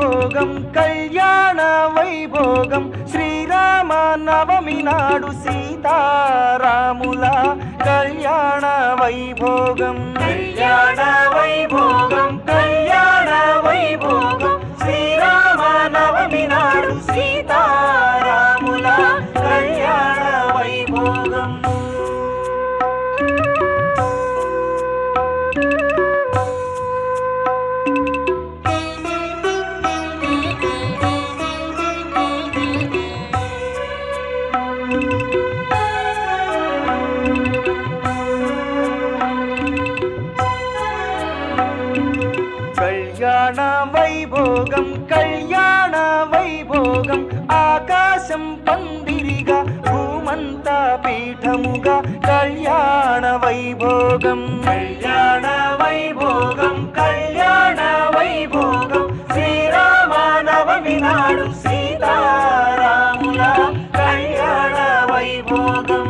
వైభోగం కళ్యాణ వైభోగం శ్రీరామ నవమి నాడు సీతారాముల కళ్యాణ వైభోగం కళ్యాణ వైభోగం కళ్యాణ వైభోగం శ్రీరామ నవమి నాడు సీతారాముల కళ్యాణ వైభోగం కళ్యాణ వైభోగం కళ్యాణ వైభోగం ఆకాశం పందిరిగా భూమంతా పీఠముగా కళ్యాణ వైభోగం కళ్యాణ వైభోగం కళ్యాణ వైభోగం శ్రీరామ నవమి నాడు సీతారాముల కళ్యాణ వైభోగం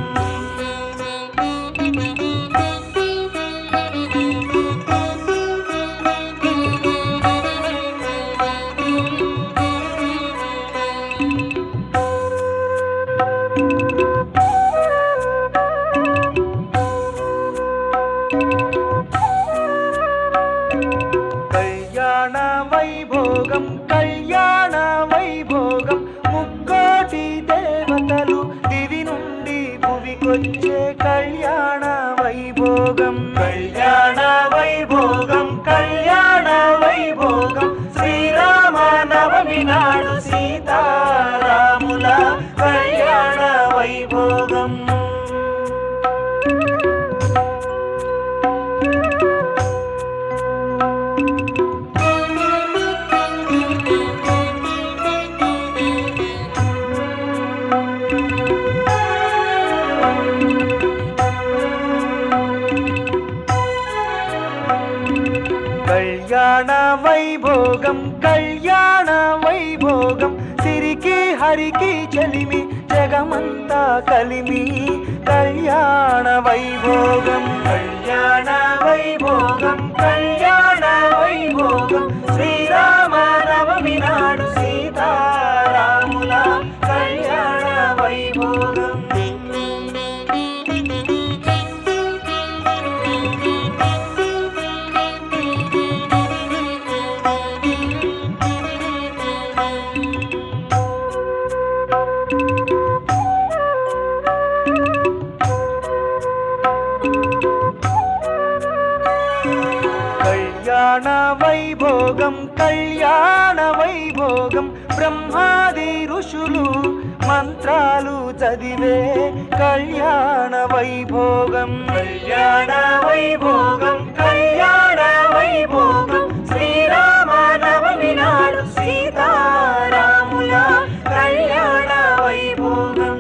కళ్యాణ వైభోగం కళ్యాణ వైభోగం ముక్కోటి దేవతలు దివి నుండి భువికొచ్చే కళ్యాణ వైభోగం కళ్యాణ వైభోగం కళ్యాణ వైభోగం శ్రీరామ నవమి నాడు సీతారాముల కళ్యాణ వైభోగం కళ్యాణ వైభోగం కళ్యాణ వైభోగం సిరికి హరికి చలిమి జగమంతా కలిమి కళ్యాణ వైభోగం కళ్యాణ వైభోగం కళ్యాణ వైభోగం శ్రీరామ నవమి నాడు సీతారాముల కళ్యాణ వైభోగం కళ్యాణ వైభోగం కళ్యాణ వైభోగం బ్రహ్మాది ఋషులు మంత్రాలు చదివే కళ్యాణ వైభోగం కళ్యాణ వైభోగం కళ్యాణ వైభోగం శ్రీరామ నవమి నాడు సీతారాముల కళ్యాణ వైభోగం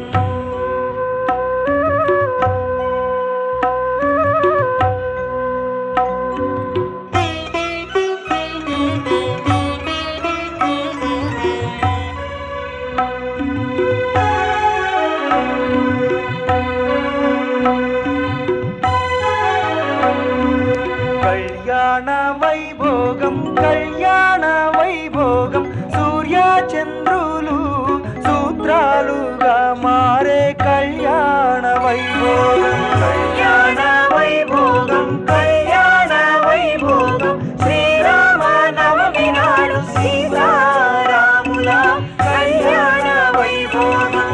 కళ్యాణ వైభోగం కళ్యాణ వైభోగం సూర్య చంద్రులు సూత్రాలుగా మారే కళ్యాణ వైభోగం కళ్యాణ వైభోగం కళ్యాణ వైభోగం శ్రీరామ నవమి నాడు సీతారాముల కళ్యాణ వైభోగం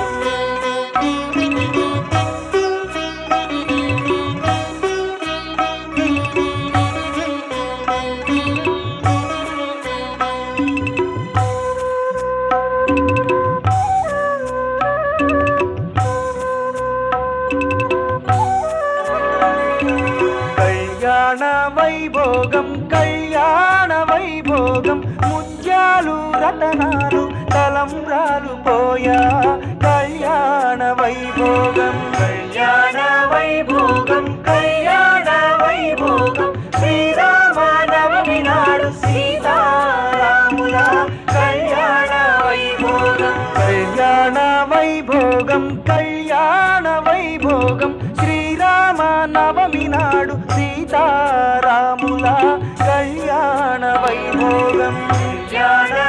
కళ్యాణ వైభోగం కళ్యాణ వైభోగం ముత్యాలు రతనాలు తలంబ్రాలు పోయా కళ్యాణ వైభోగం కళ్యాణ వైభోగం కళ్యాణ వైభోగం శ్రీరామ నవమి నాడు సీతారాముల కళ్యాణ వైభోగం కళ్యాణ వైభోగం కళ్యాణ వైభోగం శ్రీరామ నవమి నాడు సీతారాముల కళ్యాణ వైభోగం కళ్యాణ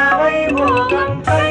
వైభోగం కళ్యాణ